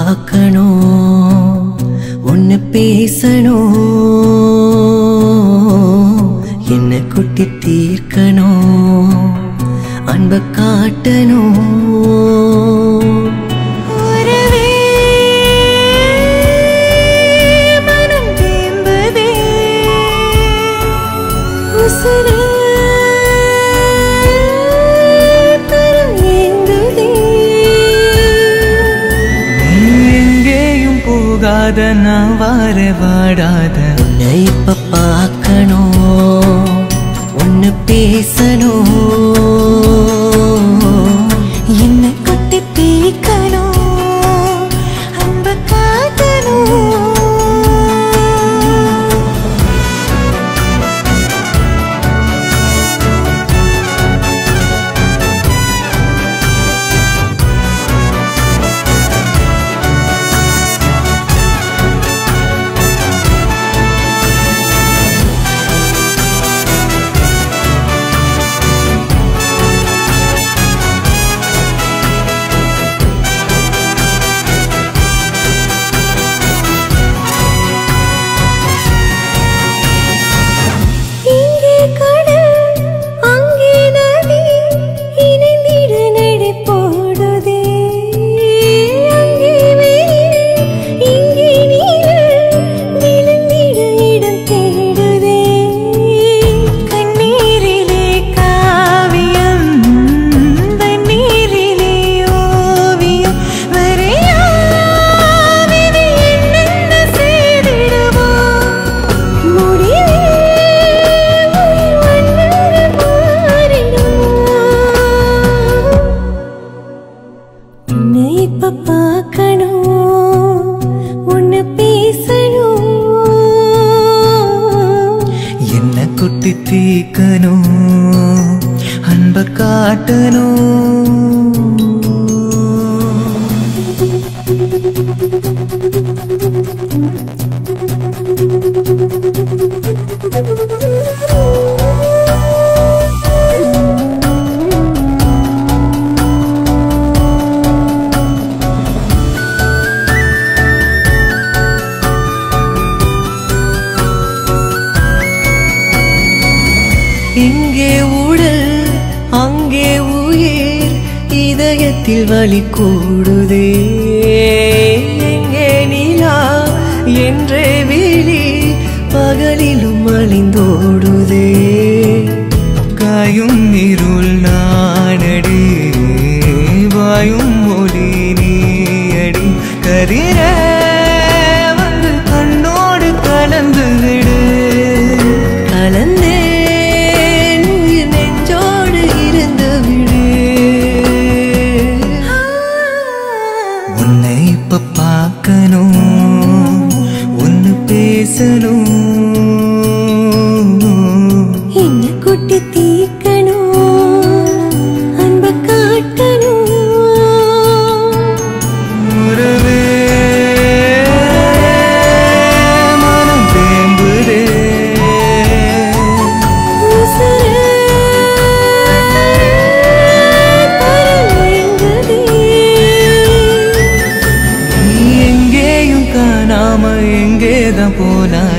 பார்க்கணும் ஒன்னு பேசணும் என்ன குட்டி தீர்க்கணும் அன்ப காட்டணும் உறவே மனம் தேம்பதே உசுரே கரம் ஏங்குதே நீ எங்கேயும் போகாத நான் வார வாடாத உன்னை இப்ப பார்க்கணும் ஒன்னு பேசணும் என்ன கொட்டி தீக்கணும் அன்பு காட்டணும் இங்கே கடல் அங்கே நதி இணைந்திட நடை போடுதே அங்கே வெயில் இங்கே நீர் விழுந்திட இடம் தேடுதே கண்ணீரிலே காவியம் தண்ணீரிலே ஓவியம் வரையாவினை என்னென்ன செய்திடுவோம் முடிவே உயிர் வண்ணங்கள் மாறிடும் உன்னை இப்ப பார்க்கணும் உன்னை பேசணும் என்ன குட்டி தீக்கணும் அன்ப காட்டணும் இங்கே உடல் அங்கே உயிர் இதயத்தில் வலி கூடுதே எங்கே நிலா என்றே விழி பகலிலும் அழிந்தோடுதே காயும் இருள் நானடி வாயும் மொழி நீயடி கதிர வந்து கண்ணோடு கலந்து விடு கலந்தேன் உயிர் நெஞ்சோடு இருந்து விடு உன்னை இப்ப பார்க்கணும் ஒன்னு பேசணும் என்ன குட்டி தீக்கணும் அன்பு காட்டணும் உறவே மனம் தேம்புதே உசுரே கரம் ஏங்குதே நீ எங்கேயும் காணாம எங்கேதான் போனாய்